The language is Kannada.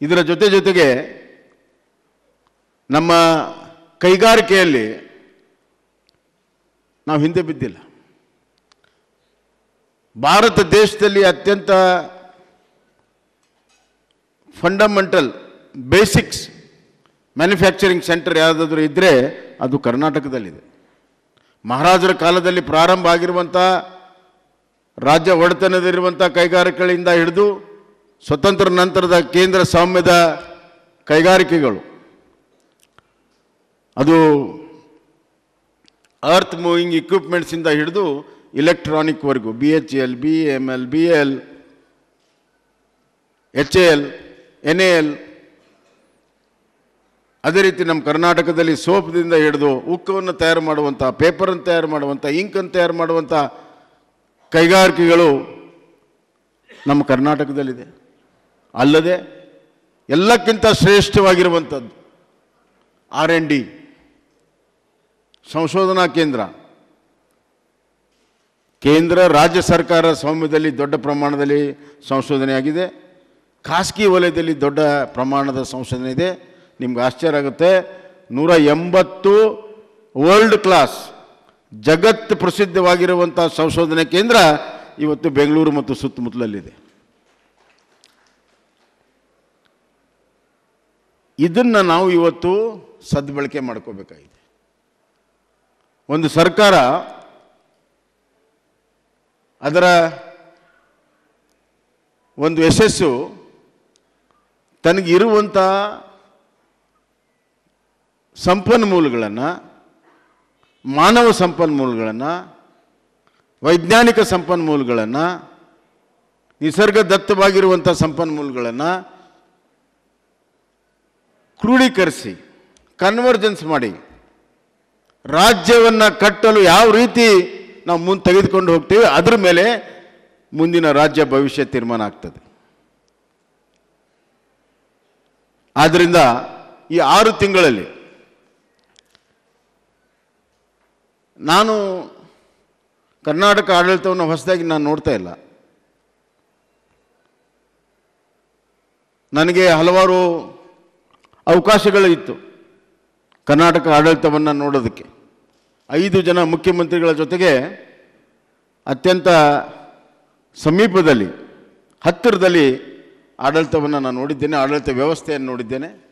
ಇದರ ಜೊತೆ ಜೊತೆಗೆ ನಮ್ಮ ಕೈಗಾರಿಕೆಯಲ್ಲಿ ನಾವು ಹಿಂದೆ ಬಿದ್ದಿಲ್ಲ ಭಾರತ ದೇಶದಲ್ಲಿ ಅತ್ಯಂತ ಫಂಡಮೆಂಟಲ್ ಬೇಸಿಕ್ಸ್ ಮ್ಯಾನುಫ್ಯಾಕ್ಚರಿಂಗ್ ಸೆಂಟರ್ ಯಾವುದಾದ್ರೂ ಇದ್ದರೆ ಅದು ಕರ್ನಾಟಕದಲ್ಲಿದೆ ಮಹಾರಾಜರ ಕಾಲದಲ್ಲಿ ಪ್ರಾರಂಭ ಆಗಿರುವಂಥ ರಾಜ್ಯ ಒಡೆತನದಲ್ಲಿರುವಂಥ ಕೈಗಾರಿಕೆಗಳಿಂದ ಹಿಡಿದು ಸ್ವತಂತ್ರ ನಂತರದ ಕೇಂದ್ರ ಸ್ವಾಮ್ಯದ ಕೈಗಾರಿಕೆಗಳು ಅದು ಅರ್ತ್ ಮೂವಿಂಗ್ ಇಕ್ವಿಪ್ಮೆಂಟ್ಸಿಂದ ಹಿಡಿದು ಇಲೆಕ್ಟ್ರಾನಿಕ್ವರೆಗೂ B H L B M L B L H A L N A L ಅದೇ ರೀತಿ ನಮ್ಮ ಕರ್ನಾಟಕದಲ್ಲಿ ಸೋಪ್ದಿಂದ ಹಿಡಿದು ಉಕ್ಕವನ್ನು ತಯಾರು ಮಾಡುವಂಥ ಪೇಪರನ್ನು ತಯಾರು ಮಾಡುವಂಥ ಇಂಕನ್ನು ತಯಾರು ಮಾಡುವಂಥ ಕೈಗಾರಿಕೆಗಳು ನಮ್ಮ ಕರ್ನಾಟಕದಲ್ಲಿದೆ ಅಲ್ಲದೆ ಎಲ್ಲಕ್ಕಿಂತ ಶ್ರೇಷ್ಠವಾಗಿರುವಂಥದ್ದು ಆರ್ ಎನ್ ಡಿ ಸಂಶೋಧನಾ ಕೇಂದ್ರ ಕೇಂದ್ರ ರಾಜ್ಯ ಸರ್ಕಾರ ಸ್ವಾಮ್ಯದಲ್ಲಿ ದೊಡ್ಡ ಪ್ರಮಾಣದಲ್ಲಿ ಸಂಶೋಧನೆ ಆಗಿದೆ ಖಾಸಗಿ ವಲಯದಲ್ಲಿ ದೊಡ್ಡ ಪ್ರಮಾಣದ ಸಂಶೋಧನೆ ಇದೆ ನಿಮ್ಗೆ ಆಶ್ಚರ್ಯ ಆಗುತ್ತೆ ನೂರ ಎಂಬತ್ತು ವರ್ಲ್ಡ್ ಕ್ಲಾಸ್ ಜಗತ್ತು ಪ್ರಸಿದ್ಧವಾಗಿರುವಂಥ ಸಂಶೋಧನೆ ಕೇಂದ್ರ ಇವತ್ತು ಬೆಂಗಳೂರು ಮತ್ತು ಸುತ್ತಮುತ್ತಲಲ್ಲಿದೆ ಇದನ್ನು ನಾವು ಇವತ್ತು ಸದ್ಬಳಕೆ ಮಾಡ್ಕೋಬೇಕಾಗಿದೆ ಒಂದು ಸರ್ಕಾರ ಅದರ ಒಂದು ಯಶಸ್ಸು ತನಗಿರುವಂಥ ಸಂಪನ್ಮೂಲಗಳನ್ನು ಮಾನವ ಸಂಪನ್ಮೂಲಗಳನ್ನು ವೈಜ್ಞಾನಿಕ ಸಂಪನ್ಮೂಲಗಳನ್ನು ನಿಸರ್ಗದತ್ತವಾಗಿರುವಂಥ ಸಂಪನ್ಮೂಲಗಳನ್ನು ಕ್ರೋಢೀಕರಿಸಿ ಕನ್ವರ್ಜೆನ್ಸ್ ಮಾಡಿ ರಾಜ್ಯವನ್ನು ಕಟ್ಟಲು ಯಾವ ರೀತಿ ನಾವು ಮುಂದೆ ತೆಗೆದುಕೊಂಡು ಹೋಗ್ತೀವಿ ಅದ್ರ ಮೇಲೆ ಮುಂದಿನ ರಾಜ್ಯ ಭವಿಷ್ಯ ತೀರ್ಮಾನ ಆಗ್ತದೆ ಆದ್ದರಿಂದ ಈ ಆರು ತಿಂಗಳಲ್ಲಿ ನಾನು ಕರ್ನಾಟಕ ಆಡಳಿತವನ್ನು ಹೊಸದಾಗಿ ನಾನು ನೋಡ್ತಾ ಇಲ್ಲ ನನಗೆ ಹಲವಾರು ಅವಕಾಶಗಳು ಇತ್ತು ಕರ್ನಾಟಕ ಆಡಳಿತವನ್ನು ನೋಡೋದಕ್ಕೆ ಐದು ಜನ ಮುಖ್ಯಮಂತ್ರಿಗಳ ಜೊತೆಗೆ ಅತ್ಯಂತ ಸಮೀಪದಲ್ಲಿ ಹತ್ತಿರದಲ್ಲಿ ಆಡಳಿತವನ್ನು ನಾನು ನೋಡಿದ್ದೇನೆ ಆಡಳಿತ ವ್ಯವಸ್ಥೆಯನ್ನು ನೋಡಿದ್ದೇನೆ